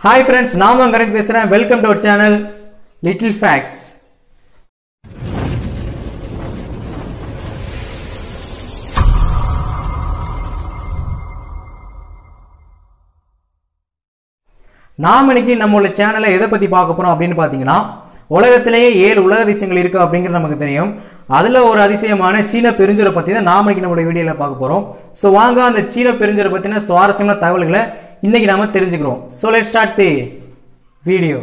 hi friends நான் தான் கரெக்ட் பேசுகிறேன் welcome to our channel little facts நாம் இன்னைக்கு நம்மளோட சேனலை எதை பற்றி பார்க்க போகிறோம் அப்படின்னு பார்த்தீங்கன்னா உலகத்திலேயே ஏழு உலக அதிசயங்கள் இருக்குது அப்படிங்கிறது நமக்கு தெரியும் அதில் ஒரு அதிசயமான சீன பெருஞ்சுரை பற்றி தான் நாம் இன்னைக்கு நம்மளோட வீடியோவில் பார்க்க போகிறோம் ஸோ வாங்க அந்த சீன பெருஞ்சுரை பற்றின சுவாரஸ்யமான தகவல்களை இன்னைக்கு நாம தெரிஞ்சுக்கிறோம் so let start the video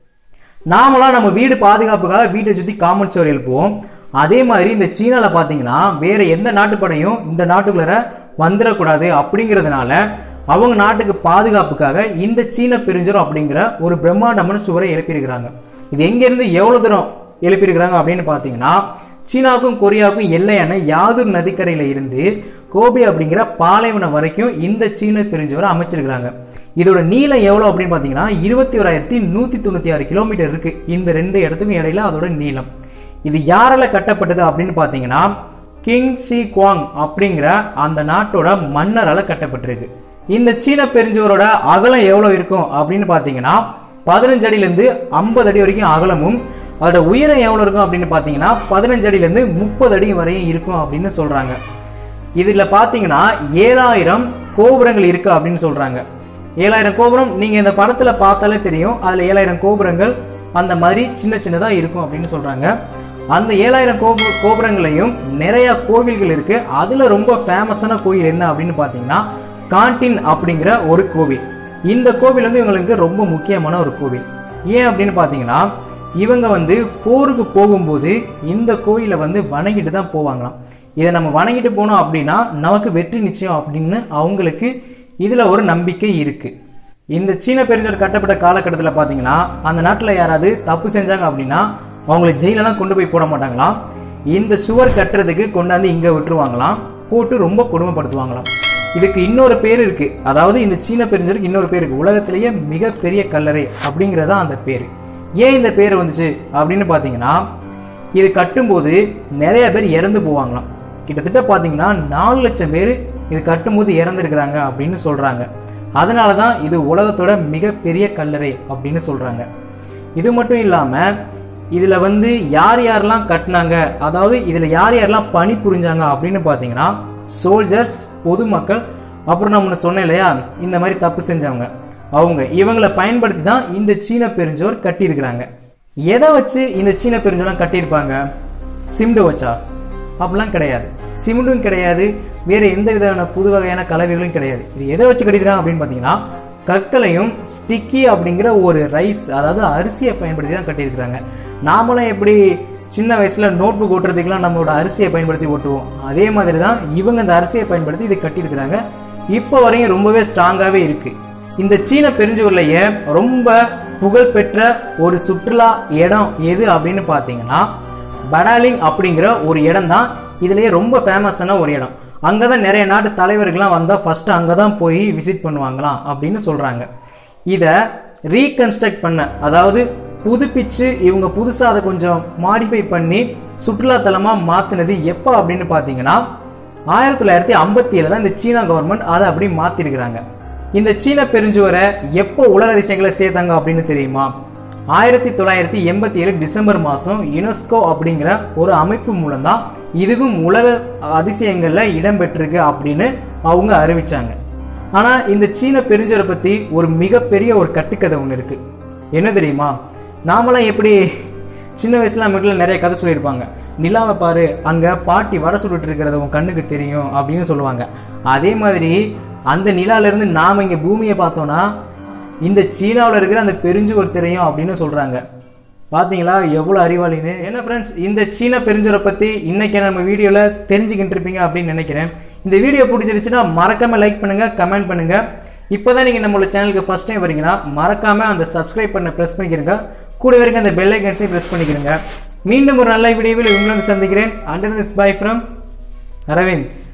நாமலாம் நம்ம வீடு பாதுகாப்புக்காக வீட்டை சுற்றி காமன் சுவர் எழுப்புவோம் அதே மாதிரி இந்த சீனாவில் பார்த்தீங்கன்னா வேற எந்த நாட்டுப்படையும் இந்த நாட்டுக்குள்ளார வந்துடக்கூடாது அப்படிங்கிறதுனால அவங்க நாட்டுக்கு பாதுகாப்புக்காக இந்த சீன பெருஞ்சுரம் அப்படிங்கிற ஒரு பிரம்மாண்டமான சுவரை எழுப்பியிருக்கிறாங்க இது எங்கேருந்து எவ்வளோ தூரம் எழுப்பியிருக்கிறாங்க அப்படின்னு பார்த்தீங்கன்னா சீனாவுக்கும் கொரியாவுக்கும் எல்லையான யாதூர் நதிக்கரையில் இருந்து கோபி அப்படிங்கிற பாலைவனம் வரைக்கும் இந்த சீன பெருஞ்சுவரை அமைச்சிருக்கிறாங்க இதோட நீளம் எவ்வளோ அப்படின்னு பார்த்தீங்கன்னா இருபத்தி ஓராயிரத்தி நூற்றி தொண்ணூற்றி ஆறு கிலோமீட்டர் இருக்கு இந்த ரெண்டு இடத்துக்கும் இடையில அதோட நீளம் இது யாரால கட்டப்பட்டது அப்படின்னு பார்த்தீங்கன்னா கிங் ஷி குவாங் அப்படிங்கிற அந்த நாட்டோட மன்னரால கட்டப்பட்டிருக்கு இந்த சீன பெருஞ்சுவரோட அகலம் எவ்வளோ இருக்கும் அப்படின்னு பார்த்தீங்கன்னா பதினஞ்சு அடியிலேருந்து ஐம்பது அடி வரைக்கும் அகலமும் அதோட உயரம் எவ்வளோ இருக்கும் அப்படின்னு பார்த்தீங்கன்னா பதினஞ்சு அடியிலேருந்து முப்பது அடி வரையும் இருக்கும் அப்படின்னு சொல்கிறாங்க இதில் பார்த்தீங்கன்னா ஏழாயிரம் கோபுரங்கள் இருக்கு அப்படின்னு சொல்கிறாங்க ஏழாயிரம் கோபுரம் நீங்கள் இந்த படத்தில் பார்த்தாலே தெரியும் அதில் ஏழாயிரம் கோபுரங்கள் அந்த மாதிரி சின்ன சின்னதாக இருக்கும் அப்படின்னு சொல்கிறாங்க அந்த ஏழாயிரம் கோபு கோபுரங்களையும் நிறைய கோவில்கள் இருக்கு அதில் ரொம்ப ஃபேமஸான கோயில் என்ன அப்படின்னு பார்த்தீங்கன்னா காண்டின் அப்படிங்கிற ஒரு கோவில் இந்த கோவில் வந்து இவங்களுக்கு ரொம்ப முக்கியமான ஒரு கோவில் ஏன் அப்படின்னு பார்த்தீங்கன்னா இவங்க வந்து போருக்கு போகும்போது இந்த கோயிலை வந்து வணங்கிட்டு தான் போவாங்களாம் இதை நம்ம வணங்கிட்டு போனோம் அப்படின்னா நமக்கு வெற்றி நிச்சயம் அப்படின்னு அவங்களுக்கு இதில் ஒரு நம்பிக்கை இருக்கு இந்த சீன பெருஞ்சர் கட்டப்பட்ட காலகட்டத்தில் பார்த்தீங்கன்னா அந்த நாட்டில் யாராவது தப்பு செஞ்சாங்க அப்படின்னா அவங்களை ஜெயிலெல்லாம் கொண்டு போய் போட மாட்டாங்களாம் இந்த சுவர் கட்டுறதுக்கு கொண்டாந்து இங்கே விட்டுருவாங்களாம் போட்டு ரொம்ப கொடுமைப்படுத்துவாங்களாம் இதுக்கு இன்னொரு பேர் இருக்கு அதாவது இந்த சீன பெருஞ்சருக்கு இன்னொரு பேர் இருக்கு உலகத்திலேயே மிகப்பெரிய கல்லறை அப்படிங்கிறதா அந்த பேர் ஏன் இந்த பேர் வந்துச்சு அப்படின்னு பார்த்தீங்கன்னா இது கட்டும்போது நிறைய பேர் இறந்து போவாங்களாம் கிட்டத்தட்ட பார்த்தீங்கன்னா நாலு லட்சம் பேர் இது கட்டும்போது இறந்துருக்கிறாங்க அப்படின்னு சொல்றாங்க அதனால தான் இது உலகத்தோட மிகப்பெரிய கல்லறை அப்படின்னு சொல்றாங்க இது மட்டும் இல்லாமல் இதில் வந்து யார் யாரெல்லாம் கட்டினாங்க அதாவது இதில் யார் யாரெல்லாம் பணி புரிஞ்சாங்க அப்படின்னு பார்த்தீங்கன்னா சோல்ஜர்ஸ் பொதுமக்கள் அப்புறம் நான் முன்ன சொன்னேன் இல்லையா இந்த மாதிரி தப்பு செஞ்சவங்க அவங்க இவங்களை பயன்படுத்தி தான் இந்த சீன பெருஞ்சோர் கட்டியிருக்கிறாங்க எதை வச்சு இந்த சீன பெருஞ்சோர்லாம் கட்டியிருப்பாங்க சிம்டு வச்சா அப்படிலாம் கிடையாது சிமெண்டும் கிடையாது வேற எந்த விதமான புது வகையான கலவைகளும் கிடையாது இது எதை வச்சு கட்டியிருக்காங்க அப்படின்னு பார்த்தீங்கன்னா கற்களையும் ஸ்டிக்கி அப்படிங்கிற ஒரு ரைஸ் அதாவது அரிசியை பயன்படுத்தி தான் கட்டியிருக்கிறாங்க நாமளும் எப்படி சின்ன வயசுல நோட் புக் ஓட்டுறதுக்கெல்லாம் நம்மளோட அரிசியை பயன்படுத்தி ஓட்டுவோம் அதே மாதிரி தான் இவங்க அந்த அரிசியை பயன்படுத்தி இதை கட்டியிருக்கிறாங்க இப்போ வரையும் ரொம்பவே ஸ்ட்ராங்காகவே இருக்கு இந்த சீன பெருஞ்சுவர்லையே ரொம்ப புகழ்பெற்ற ஒரு சுற்றுலா இடம் எது அப்படின்னு பார்த்தீங்கன்னா படாலிங் அப்படிங்கிற ஒரு இடம் தான் இதுலயே ரொம்ப ஃபேமஸான ஒரு இடம் அங்கே தான் நிறைய நாட்டு தலைவர்கள்லாம் வந்தால் ஃபர்ஸ்ட் அங்கே தான் போய் விசிட் பண்ணுவாங்களாம் அப்படின்னு சொல்கிறாங்க இதை ரீகன்ஸ்ட்ரக்ட் பண்ண அதாவது புதுப்பிச்சு இவங்க புதுசாக அதை கொஞ்சம் மாடிஃபை பண்ணி சுற்றுலாத்தலமாக மாற்றினது எப்போ அப்படின்னு பார்த்தீங்கன்னா ஆயிரத்தி தொள்ளாயிரத்தி ஐம்பத்தி ஏழு தான் இந்த சீனா கவர்மெண்ட் அதை அப்படி மாற்றிருக்கிறாங்க இந்த சீன பெருஞ்சுவரை எப்போ உலக அதிசயங்களை சேர்த்தாங்க அப்படின்னு தெரியுமா ஆயிரத்தி தொள்ளாயிரத்தி எண்பத்தி ஏழு டிசம்பர் மாதம் யுனெஸ்கோ அப்படிங்கிற ஒரு அமைப்பு மூலம் தான் இதுவும் உலக அதிசயங்களில் இடம்பெற்றிருக்கு அப்படின்னு அவங்க அறிவிச்சாங்க ஆனால் இந்த சீன பெருஞ்சரை பற்றி ஒரு மிகப்பெரிய ஒரு கட்டுக்கதை ஒன்று இருக்கு என்ன தெரியுமா நாமெல்லாம் எப்படி சின்ன வயசுல நம்ம வீட்டில் நிறைய கதை சொல்லியிருப்பாங்க நிலாவை பாரு அங்கே பாட்டி வடை சுட்டுட்டு இருக்கிறது உன் கண்ணுக்கு தெரியும் அப்படின்னு சொல்லுவாங்க அதே மாதிரி அந்த நிலாவிலேருந்து நாம் இங்கே பூமியை பார்த்தோன்னா இந்த சீனாவில் இருக்கிற அந்த பெருஞ்சுவர் தெரியும் அப்படின்னு சொல்கிறாங்க பார்த்தீங்களா எவ்வளோ அறிவாளின்னு என்ன ஃப்ரெண்ட்ஸ் இந்த சீன பெருஞ்சுவரை பற்றி இன்னைக்கு நம்ம வீடியோவில் தெரிஞ்சுக்கிட்டு இருப்பீங்க அப்படின்னு நினைக்கிறேன் இந்த வீடியோ பிடிச்சிருச்சுன்னா மறக்காமல் லைக் பண்ணுங்கள் கமெண்ட் பண்ணுங்கள் இப்போ தான் நீங்கள் நம்மளோட சேனலுக்கு ஃபஸ்ட் டைம் வரீங்கன்னா மறக்காமல் அந்த சப்ஸ்கிரைப் பண்ண ப்ரெஸ் பண்ணிக்கிறங்க கூட வரைக்கும் அந்த பெல் ஐக்கன்ஸையும் ப்ரெஸ் பண்ணிக்கிறங்க மீண்டும் ஒரு நல்ல வீடியோவில் உங்களை சந்திக்கிறேன் under this bye from Aravind